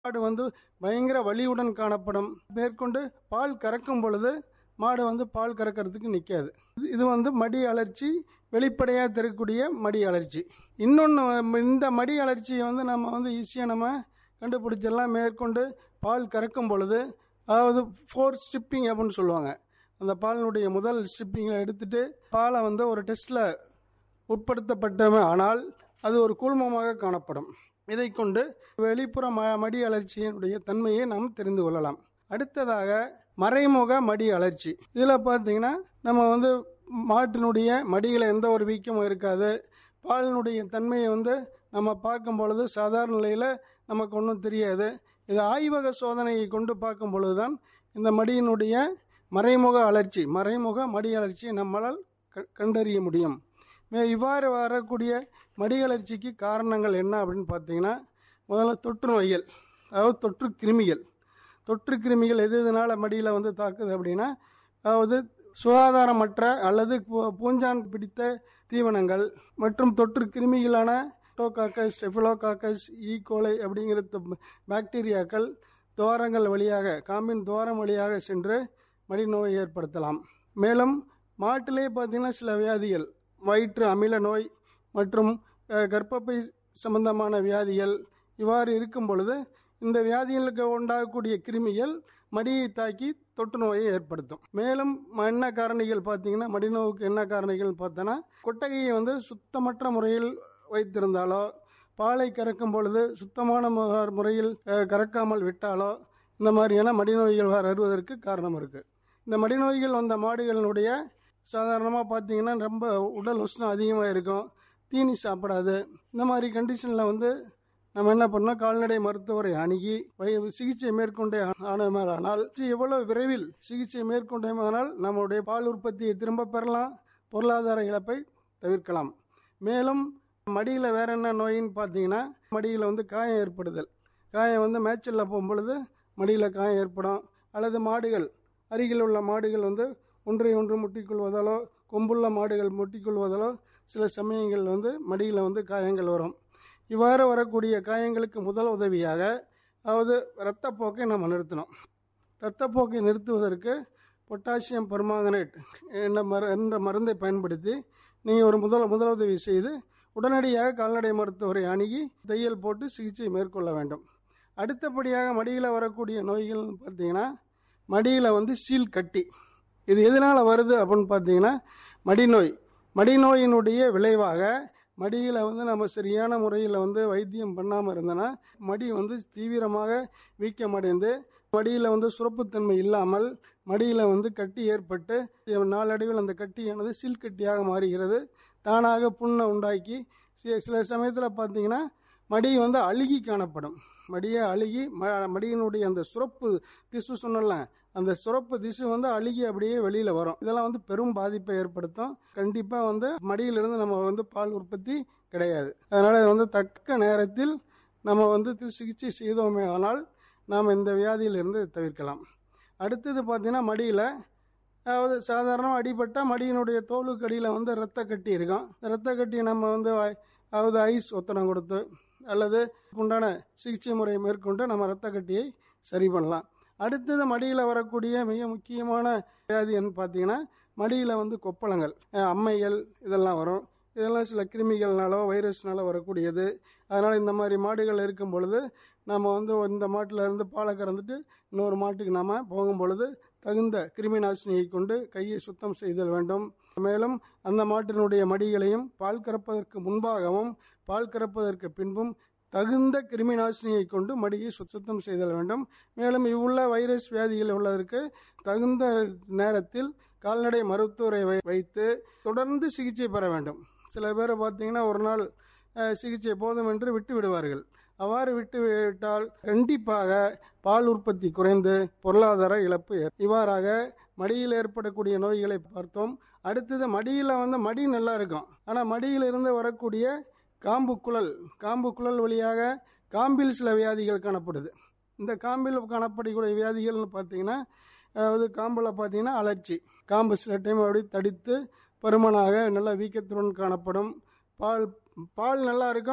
மாடு வந்து பயங்கர வலியுடன் காணப்படும் மேற்கொண்டு பால் கறக்கும் பொழுது மாடு வந்து பால் கறக்கிறதுக்கு நிற்காது இது வந்து மடி அலர்ச்சி வெளிப்படையாக தரக்கூடிய மடி அலர்ச்சி இன்னொன்று இந்த மடி அலர்ச்சியை வந்து நம்ம வந்து ஈஸியாக நம்ம கண்டுபிடிச்சிடலாம் மேற்கொண்டு பால் கறக்கும் பொழுது அதாவது ஃபோர் ஸ்ட்ரிப்பிங் அப்படின்னு சொல்லுவாங்க அந்த பாலினுடைய முதல் ஸ்ட்ரிப்பிங்கை எடுத்துட்டு பாலை வந்து ஒரு டெஸ்ட்டில் உட்படுத்தப்பட்டவன் ஆனால் அது ஒரு கூழ்மமாக காணப்படும் இதை கொண்டு வெளிப்புற ம மடி அலர்ச்சியினுடைய தன்மையை நாம் தெரிந்து கொள்ளலாம் அடுத்ததாக மறைமுக மடி அலர்ச்சி இதில் பார்த்தீங்கன்னா நம்ம வந்து மாட்டினுடைய மடியில் எந்த ஒரு வீக்கமும் இருக்காது பாலினுடைய தன்மையை வந்து நம்ம பார்க்கும் பொழுது சாதாரண நிலையில் நமக்கு ஒன்றும் தெரியாது இது ஆய்வக சோதனையை கொண்டு பார்க்கும் பொழுது தான் இந்த மடியினுடைய மறைமுக அலர்ச்சி மறைமுக மடி அலர்ச்சியை நம்மளால் க- கண்டறிய முடியும் மே இவ்வாறு வரக்கூடிய மடி அலர்ச்சிக்கு காரணங்கள் என்ன அப்படின்னு பார்த்தீங்கன்னா முதல்ல தொற்று நோய்கள் அதாவது தொற்று கிருமிகள் தொற்று கிருமிகள் எது எதனால மடியில் வந்து தாக்குது அப்படின்னா அதாவது சுகாதாரமற்ற அல்லது பூ- பூஞ்சான் பிடித்த தீவனங்கள் மற்றும் தொற்று கிருமிகளான டோகாக்கஸ் ஸ்டெஃபிலோகாக்கஸ் ஈகோலை அப்படிங்கிற த- பாக்டீரியாக்கள் துவாரங்கள் வழியாக காம்பின் துவாரம் வழியாக சென்று மடிநோயை ஏற்படுத்தலாம் மேலும் மாட்டிலே பார்த்தீங்கன்னா சில வியாதிகள் வயிற்று அமில நோய் மற்றும் அஹ், கர்ப்பப்பை சம்பந்தமான வியாதிகள் இவ்வாறு இருக்கும் பொழுது இந்த வியாதிகளுக்கு உண்டாகக்கூடிய கிருமிகள் மடியை தாக்கி தொற்று நோயை ஏற்படுத்தும் மேலும் ம- என்ன காரணிகள் பார்த்தீங்கன்னா மடிநோவுக்கு என்ன காரணிகள் பார்த்தோன்னா கொட்டகையை வந்து சுத்தமற்ற முறையில் வைத்திருந்தாலோ பாலை கறக்கும் பொழுது சுத்தமான மு- முறையில் அஹ், கறக்காமல் விட்டாலோ இந்த மாதிரியான மடிநோய்கள் வர வருவதற்கு காரணம் இருக்குது இந்த மடிநோய்கள் வந்த மாடுகளினுடைய சாதாரணமாக பார்த்தீங்கன்னா ரொம்ப உடல் உஷ்ணம் அதிகமாக இருக்கும் தீனி சாப்பிடாது இந்த மாதிரி கண்டிஷனில் வந்து நம்ம என்ன பண்ணோம் கால்நடை மருத்துவரை அணுகி வை- சிகிச்சை மேற்கொண்டே ஆனோமேலானால் எவ்வளவு விரைவில் சிகிச்சை மேற்கொண்டோமானால் நம்முடைய பால் உற்பத்தியை திரும்ப பெறலாம் பொருளாதார இழப்பை தவிர்க்கலாம் மேலும் மடியில் வேற என்ன நோயின்னு பார்த்தீங்கன்னா மடியில் வந்து காயம் ஏற்படுதல் காயம் வந்து மேய்ச்சலில் போகும்பொழுது மடியில் காயம் ஏற்படும் அல்லது மாடுகள் அருகில் உள்ள மாடுகள் வந்து ஒன்றை ஒன்று முட்டிக்கொள்வதாலோ கொம்புள்ள மாடுகள் முட்டிக்கொள்வதாலோ சில சமயங்கள் வந்து மடியில் வந்து காயங்கள் வரும் இவ்வாறு வரக்கூடிய காயங்களுக்கு முதல் உதவியாக அதாவது இரத்தப்போக்கை நம்ம நிறுத்தணும் இரத்தப்போக்கை நிறுத்துவதற்கு பொட்டாசியம் பெர்மாங்கனேட் என்ற மரு என்ற மருந்தை பயன்படுத்தி நீங்கள் ஒரு முதல் முதலுதவி செய்து உடனடியாக கால்நடை மருத்துவரை அணுகி தையல் போட்டு சிகிச்சை மேற்கொள்ள வேண்டும் அடுத்தபடியாக மடியில் வரக்கூடிய நோய்கள்னு பார்த்தீங்கன்னா மடியில் வந்து சீல் கட்டி இது எதனால் வருது அப்படின்னு பார்த்தீங்கன்னா மடிநோய் மடிநோயினுடைய விளைவாக மடியில் வந்து நம்ம சரியான முறையில் வந்து வைத்தியம் பண்ணாமல் இருந்தோன்னா மடி வந்து தீவிரமாக வீக்கமடைந்து மடியில் வந்து சுரப்புத்தன்மை இல்லாமல் மடியில் வந்து கட்டி ஏற்பட்டு நாளடைவில் அந்த கட்டியானது சீல் கட்டியாக மாறுகிறது தானாக புண்ணை உண்டாக்கி சி- சில சமயத்தில் பார்த்தீங்கன்னா மடி வந்து அழுகி காணப்படும் மடியை அழுகி ம- மடியினுடைய அந்த சுரப்பு திசு சொன்னல அந்த சுரப்பு திசு வந்து அழுகி அப்படியே வெளியில வரும் இதெல்லாம் வந்து பெரும் பாதிப்பை ஏற்படுத்தும் கண்டிப்பா வந்து மடியிலிருந்து நம்ம வந்து பால் உற்பத்தி கிடையாது அதனால இது வந்து தக்க நேரத்தில் நம்ம வந்து தி- சிகிச்சை செய்தோமே ஆனால் நாம் இந்த வியாதியிலிருந்து தவிர்க்கலாம் அடுத்தது பார்த்தீங்கன்னா மடியில் அதாவது சாதாரணமாக அடிபட்டால் மடியினுடைய தோலுக்கு அடியில் வந்து ரத்த கட்டி இருக்கும் ரத்த கட்டியை நம்ம வந்து வாய்- அதாவது ஐஸ் ஒத்தடம் கொடுத்து அல்லது உண்டான சிகிச்சை முறை மேற்கொண்டு நம்ம ரத்த கட்டியை சரி பண்ணலாம் அடுத்தது மடியில் வரக்கூடிய மிக முக்கியமான வியாதி என்ன பார்த்தீங்கன்னா மடியில் வந்து கொப்பளங்கள் அஹ் அம்மைகள் இதெல்லாம் வரும் இதெல்லாம் சில கிருமிகள்னாலோ வைரஸ்னால வரக்கூடியது அதனால் இந்த மாதிரி மாடுகள் இருக்கும் பொழுது நம்ம வந்து இந்த மாட்டில் இருந்து பாலை கறந்துட்டு இன்னொரு மாட்டுக்கு நாம போகும் பொழுது தகுந்த கிருமி நாசினியை கொண்டு கையை சுத்தம் செய்தல் வேண்டும் மேலும் அந்த மாட்டினுடைய மடிகளையும் பால் கறப்பதற்கு முன்பாகவும் பால் கறப்பதற்கு பின்பும் தகுந்த கிருமி நாசினியை கொண்டு மடியை சு- சுத்தம் செய்தல் வேண்டும் மேலும் இவ்வுள்ள வைரஸ் வியாதிகள் உள்ளதற்கு தகுந்த நேரத்தில் கால்நடை மருத்துவரை வை- வைத்து தொடர்ந்து சிகிச்சை பெற வேண்டும் சில பேர் பார்த்தீங்கன்னா ஒரு நாள் அஹ், சிகிச்சை போதும் என்று விட்டு விடுவார்கள் அவ்வாறு விட்டு விட்டால் கண்டிப்பாக பால் உற்பத்தி குறைந்து பொருளாதார இழப்பு ஏற்~ இவ்வாறாக மடியில் ஏற்படக்கூடிய நோய்களை பார்த்தோம் அடுத்தது மடியில் வந்து மடி நல்லா இருக்கும் ஆனால் மடியில் இருந்து வரக்கூடிய காம்பு குழல் காம்பு குழல் வழியாக காம்பில் சில வியாதிகள் காணப்படுது இந்த காம்பில் காணப்படக்கூடிய வியாதிகள்னு பார்த்தீங்கன்னா அதாவது காம்பில் பார்த்தீங்கன்னா அலர்ச்சி காம்பு சில டைம் அப்படி தடித்து பருமனாக நல்ல வீக்கத்துடன் காணப்படும் பால் பால் நல்லா இருக்கும்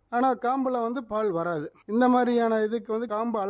ஆனால் காம்பில் வந்து பால் வராது இந்த மாதிரியான இதுக்கு வந்து காம்பு